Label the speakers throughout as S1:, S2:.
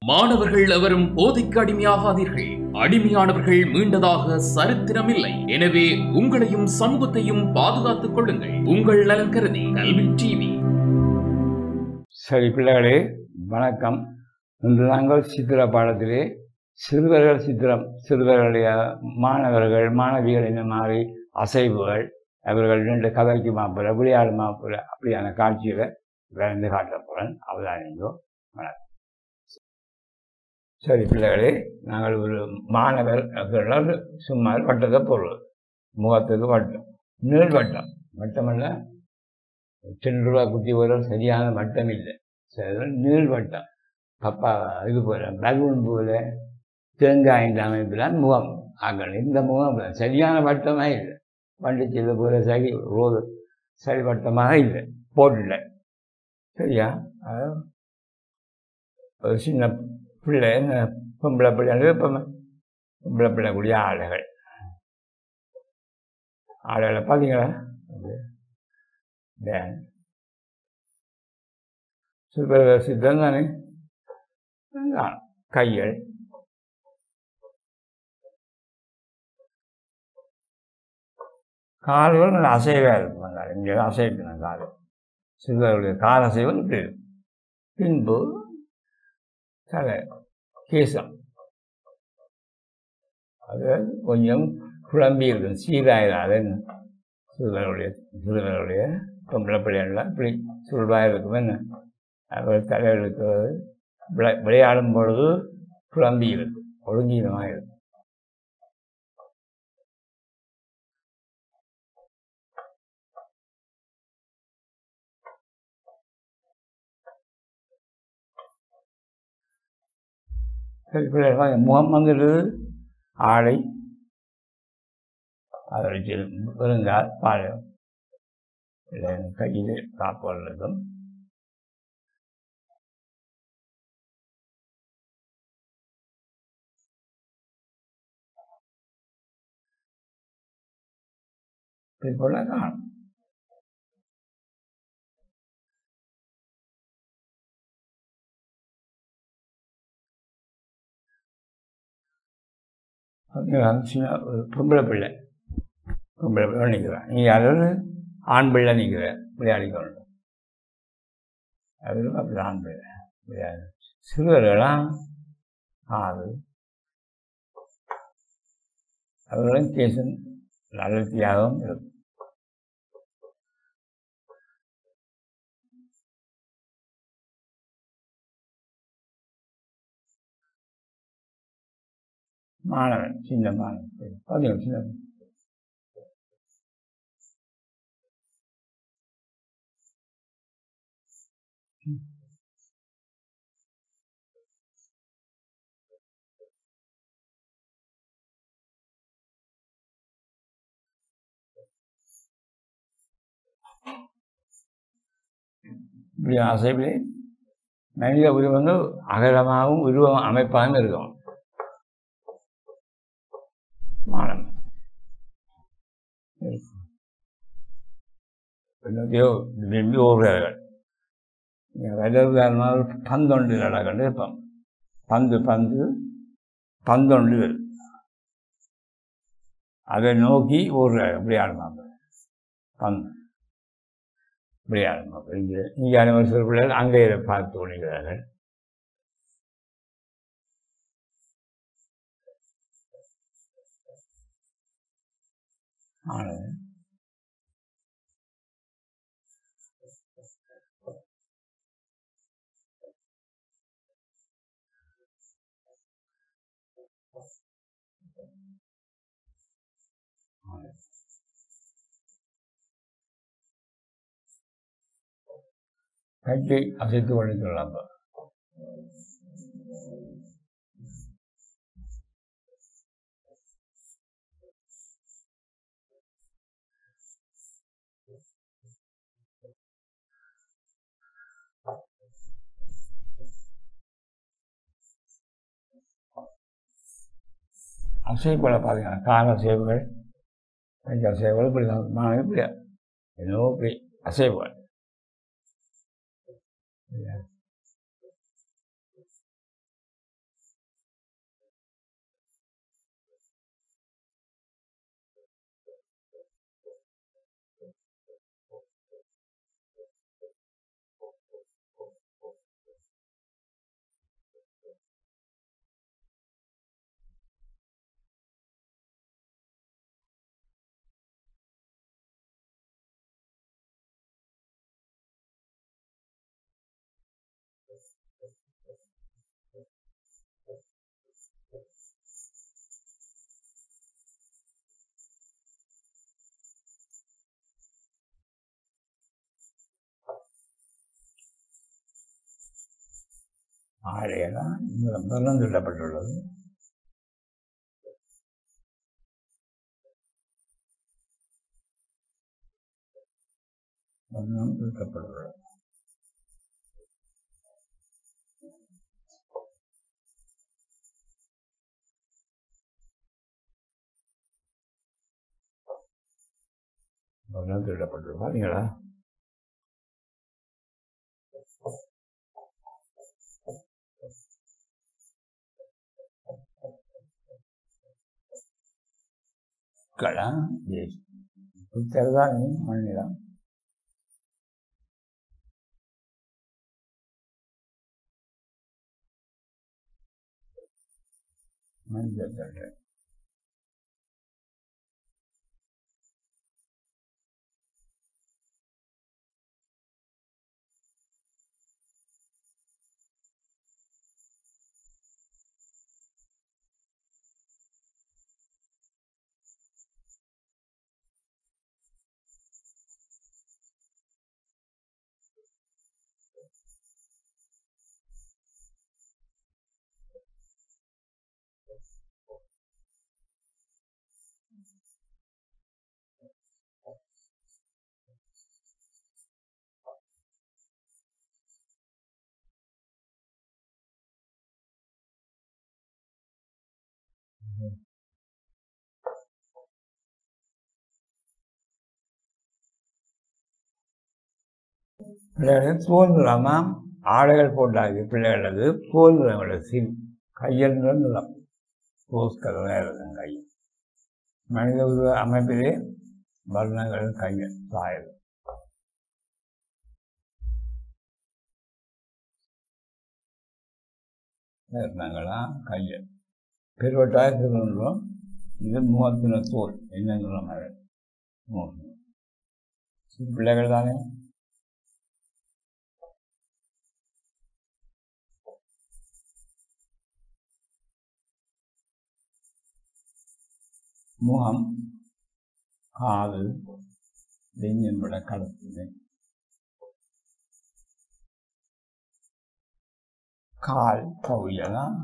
S1: மாணவர்கள் எவரும் போதைக்கு அடிமையாகாதீர்கள் அடிமையானவர்கள் மீண்டதாக சரித்திரமில்லை எனவே உங்களையும் சமூகத்தையும் பாதுகாத்துக் கொள்ளுங்கள் உங்கள் நலன் கருதி கல்வி டிவி
S2: சரி பிள்ளைகளே வணக்கம் இன்று நாங்கள் சித்திர பாடத்திலே சிறுவர்கள் சித்திரம் சிறுவர்களுடைய மாணவர்கள் மாணவிகள் இந்த மாதிரி அசைவுகள் அவர்கள் ரெண்டு கதைக்கு மாப்பிள்ள விளையாடு மாப்பிள்ள அப்படியான காட்சிகளை விளையாண்டு காட்ட போகிறேன் அவதானிங்கோ வணக்கம் சரி பிள்ளைகளே நாங்கள் ஒரு மாணவர் அப்படின்னால் சும்மா வட்டத்தை பொருள் முகத்துக்கு வட்டம் நீள் வட்டம் வட்டமல்ல ரெண்டு ரூபா குட்டி வரும் சரியான வட்டம் இல்லை சரி நீள் வட்டம் பப்பா இது போல பலூன் போல தேங்காய் இந்த அமைப்பில் முகம் ஆகணும் இந்த முகம் அப்படி சரியான வட்டமாக இல்லை வண்டிச்சீல போல சரி ரோடு சரி வட்டமாக இல்லை போடல சரியா அது ஒரு சின்ன பிள்ளை இந்த பொம்பளை பிள்ளைங்க இப்போ பொம்பளை பிள்ளை கூடிய ஆளுகள் ஆளுகளை பார்த்தீங்களா டேன் சூப்பர் சித்தம் தானே தான் கைகள் கால்கள் நல்ல அசைவாக இருக்கும் இங்கே அசைக்கணும் கால் சிறுவர்களுடைய கால் அசைவு இப்படி இருக்கும். பின்பு தலை கேசம் அது கொஞ்சம் குழம்பி இருக்கும் சீராயிராது சிறுவர்களுடைய சிறுவர்களுடைய பொம்பளை பிள்ளைகள்லாம் இப்படி சுருளாக இருக்கும் என்ன அவர் தலைகளுக்கு விளை விளையாடும் பொழுது குழம்பி இருக்கும் ஒழுங்கீனமாக இருக்கும் சரி பிள்ளைகள் முகம் வந்துட்டு ஆடை அதை வச்சு வெறுங்கால் பாலம் இல்லை கையில் காப்பாடு இருக்கும் போல காணும் சின்ன ஒரு பொம்பளை பிள்ளை பொம்பளை பிள்ளை நிற்கிறேன் நீ அதாவது ஆண் பிள்ளை நிற்கிறேன் விளையாடிக்கொண்டு அது அப்படி ஆண் பிள்ளை விளையாடு சிறுவர்களாம் ஆறு அவர்களும் கேசன் அடர்த்தியாகவும் இருக்கும் மாணவன் சின்ன மாணவன் பார்த்தீங்க சின்ன இப்படி அசைப்பிலே மனித உருவங்கள் அகலமாகவும் உருவம் அமைப்பாகவும் இருக்கும் மானம் என்னத்தையோ விரும்பி ஓடுகிறார்கள் வயதானால் பந்தொண்டு நடக்கண்டு இருப்போம் பந்து பந்து பந்தொண்டு அதை நோக்கி ஓடுறாரு இப்படி ஆடுவாங்க பந்து இப்படி ஆடுவாங்க இங்கே இங்கே அனைவர் சில பிள்ளைகள் அங்கே இதை பார்த்து கொள்கிறார்கள் ஆனது கட்டி அசைத்து கொண்டிருக்கலாம் அசைப்புகளை பார்த்தீங்கன்னா கால அசைவுகள் கை அசைவுகள் இப்படி நான் இப்படி என்னவோ இப்படி அசைவுகள் ஆடையெல்லாம் வர்ணம் சொல்லப்பட்டுள்ளது வர்ணம் சொல்லப்பட்டுள்ளது வர்ணம் சொல்லப்பட்டுள்ளது பாத்தீங்களா களா புத்தகதான் மண்ணிடம் மஞ்சள் தட்டை பிள்ளைகள் சுதந்திரமா ஆடைகள் போட்டாங்க பிள்ளைகளது சுதந்திரங்களோட சில் கையல் நிலம் போஸ்கரம் இருக்கும் கையில் மனித உருவ அமைப்பிலே வர்ணங்கள் கையல் சாயல் வர்ணங்களாம் கையல் பெருவட்டாய திருநூலம் இது முகத்தின தோல் என்ன நிறம் அது முகம் சிறு பிள்ளைகள் தானே முகம் காது நெஞ்சம்பட கடத்துது கால் பகுதியெல்லாம்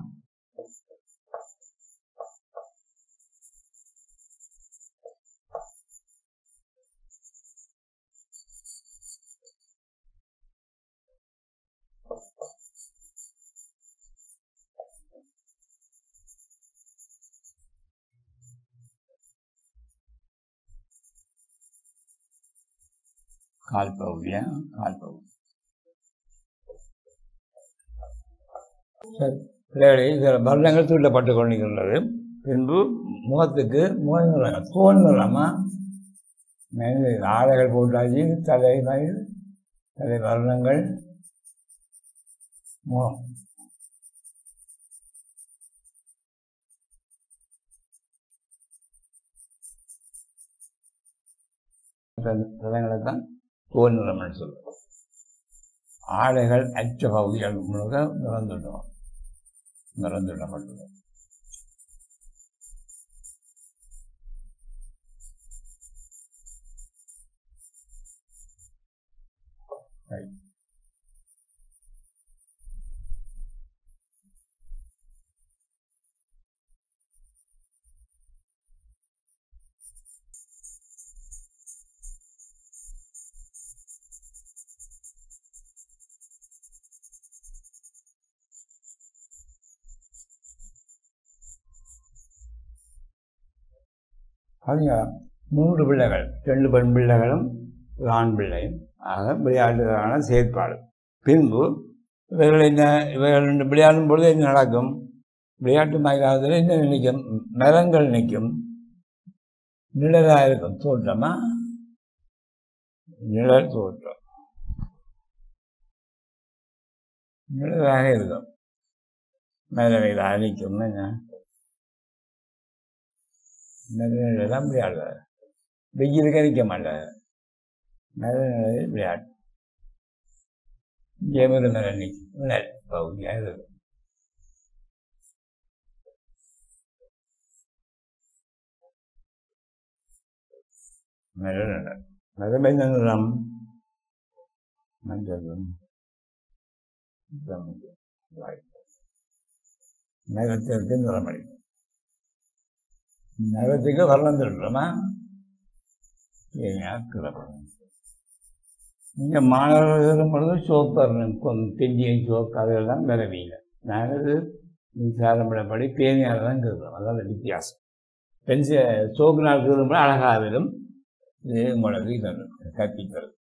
S2: கால் பகுதியா கால் பகுதி சரி பிள்ளைகளே இதில் வர்ணங்கள் தூண்டப்பட்டு கொண்டிருக்கின்றது பின்பு முகத்துக்கு முக நிறங்கள் தோல் நிறமாக மேலே ஆடைகள் போட்டாச்சு தலை மயில் தலை வர்ணங்கள் முகம் தலங்களை தான் தோல் நிறம்னு சொல்லுவோம் ஆடைகள் அச்ச பகுதிகள் முழுக்க நிறந்துவிடும் நிறந்துவிடப்பட்டது Right. அவங்க மூன்று பிள்ளைகள் ரெண்டு பெண் பிள்ளைகளும் ஒரு ஆண் பிள்ளையும் ஆக விளையாட்டுக்கான செயற்பாடு பின்பு இவர்கள் என்ன இவர்கள் ரெண்டு விளையாடும் பொழுது என்ன நடக்கும் விளையாட்டு மைதானத்தில் என்ன நிற்கும் மரங்கள் நிற்கும் நிழலாக இருக்கும் தோற்றமா நிழல் தோற்றம் நிழலாக இருக்கும் மரவையில் நிற்கும் என்ன மெதுநிலையெல்லாம் விளையாடுற வெயிலுக்கு நிற்க மாட்டார் மெதுநிலையில் விளையாடு ஜெயமது மேலே நிற்கும் விளையாடு பகுதியாக இருக்கும் மெதுநிலை மெதுமை நிறம் மஞ்சள் நகரத்திற்கு நிறமடி நகரத்துக்கு வரலாம் சொல்கிறோமா கிளப்பணும் இங்கே மாணவர்கள் இருக்கும்பொழுது சோப்பு தெஞ்சிய சோப்பு அதெல்லாம் விரவியில்லை நாங்கள் மின்சாரப்படி பேனியால் தான் கேட்குறோம் அதான் வித்தியாசம் பென்சி சோப்பு நாள் கேட்கும்போது அழகாவிலும் இது உங்களுக்கு இது கற்பிக்கிறது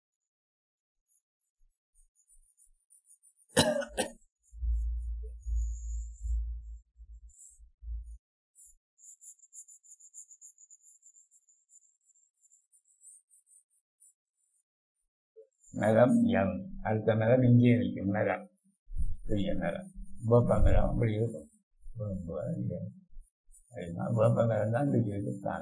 S2: மரம் எம் அடுத்த மரம் இங்கே நிற்கும் மரம் பெரிய மரம் வேப்ப மரம் அப்படி இருக்கும் வேப்ப மரம் தான் இங்கே இருக்கும் தான்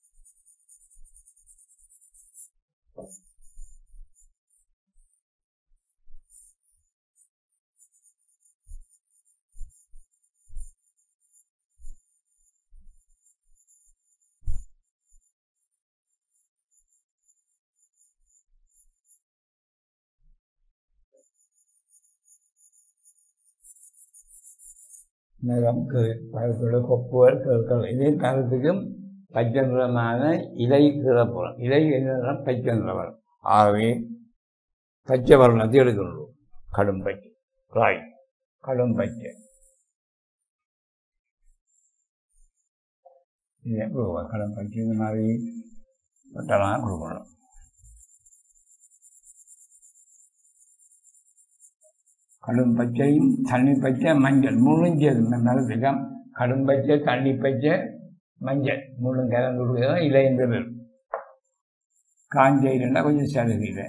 S2: நிறம் பழத்தோட கொப்புகள் கற்கள் இதே காலத்துக்கும் பச்சை நிறமான இலை கிளப்புறம் இலை என்ன பச்சை நிறம் ஆகவே பச்சை வர்ணத்தை எடுக்கணும் கடும் பச்சை ராய் கடும் பச்சை இதே கொடுக்கலாம் கடும் பச்சை இந்த மாதிரி வட்டமாக கொடுக்கணும் கடும் பச்சையும் தண்ணி பச்சை மஞ்சள் மூணும் சேர்ந்து நிலத்துக்கம் கடும் பச்சை தண்ணி பச்சை மஞ்சள் மூணும் கலந்து கொடுக்குறது இலைன்றது காஞ்ச இல்லைன்னா கொஞ்சம் சலுகையில்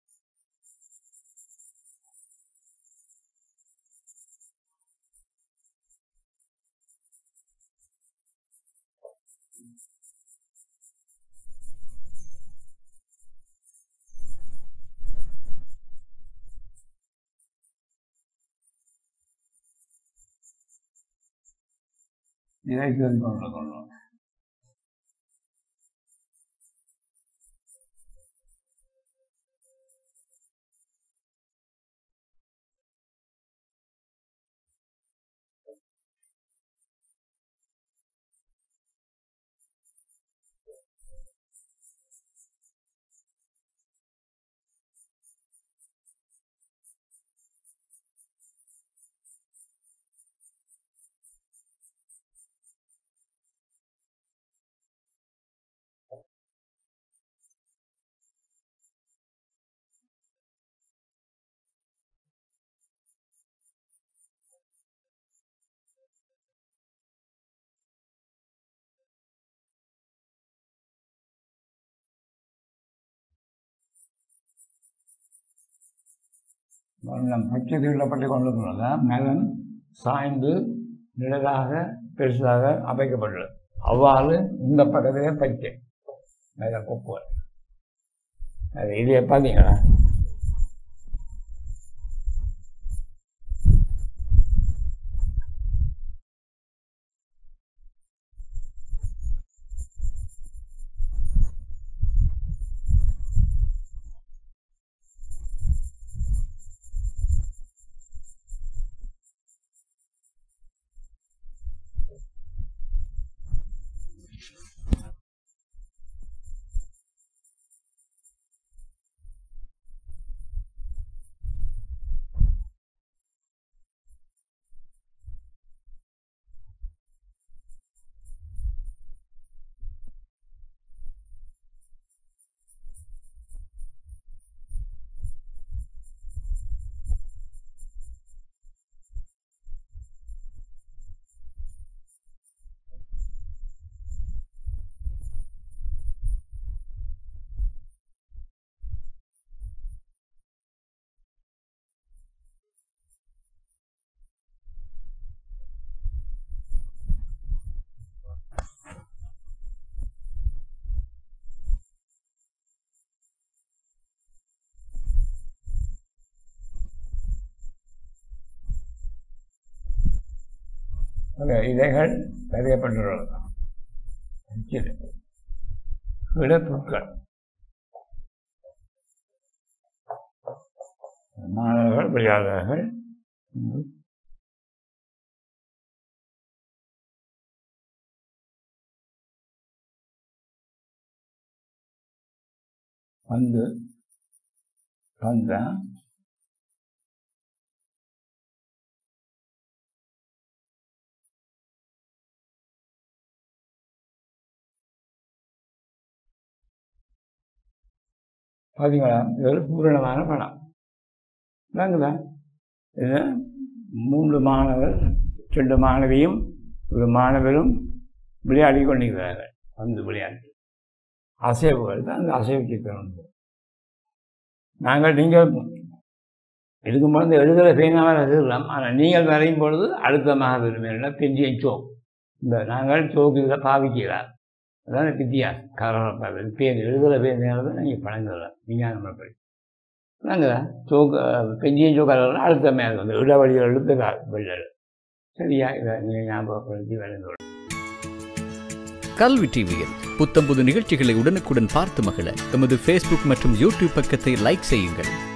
S2: இதை கொண்டு கொள்ளணும் வண்ணம் பச்சை தீட்டப்பட்டு கொண்டிருக்கிறதா மேலன் சாய்ந்து நிழலாக பெருசாக அமைக்கப்பட்டுள்ளது அவ்வாறு இந்த பக்கத்திலே பச்சை மேலே கொப்புவர் அது இதே பார்த்தீங்களா அந்த இலைகள் பதியப்பட்டுள்ளது விடப்புட்கள் மாணவர்கள் விளையாடுறார்கள் வந்து வந்தேன் பார்த்தீங்களா இது ஒரு பூரணமான படம் வாங்குதா இது மூன்று மாணவர் ரெண்டு மாணவியும் ஒரு மாணவரும் விளையாடி கொண்டிருக்கிறார்கள் வந்து விளையாட்டு அசைவுகள் தான் அந்த அசைவு சித்திரம் உண்டு நாங்கள் நீங்கள் இதுக்கும் பொழுது எழுதுகிற பேனாமல் எழுதலாம் ஆனால் நீங்கள் வரையும் பொழுது அழுத்தமாக விரும்பினா பெரிய சோக் இந்த நாங்கள் சோக்கு இதில் பாவிக்கிறார் அதான் வித்தியாசம் கரப்பாக பேர் எழுதுகிற பேர் நீங்கள் பழங்கலாம் விஞ்ஞானம் படி நாங்கள் சோக்கு பெரிய சோக்காரெல்லாம் அழுத்தமே இருக்கும் இந்த இடவழிகள் எழுத்துக்கால் வெள்ளல் சரியா இதை நீங்கள் ஞாபகப்படுத்தி வழங்க
S3: கல்வி டிவியில் புத்தம்புது நிகழ்ச்சிகளை உடனுக்குடன் பார்த்து மகிழ எமது ஃபேஸ்புக் மற்றும் யூடியூப் பக்கத்தை லைக் செய்யுங்கள்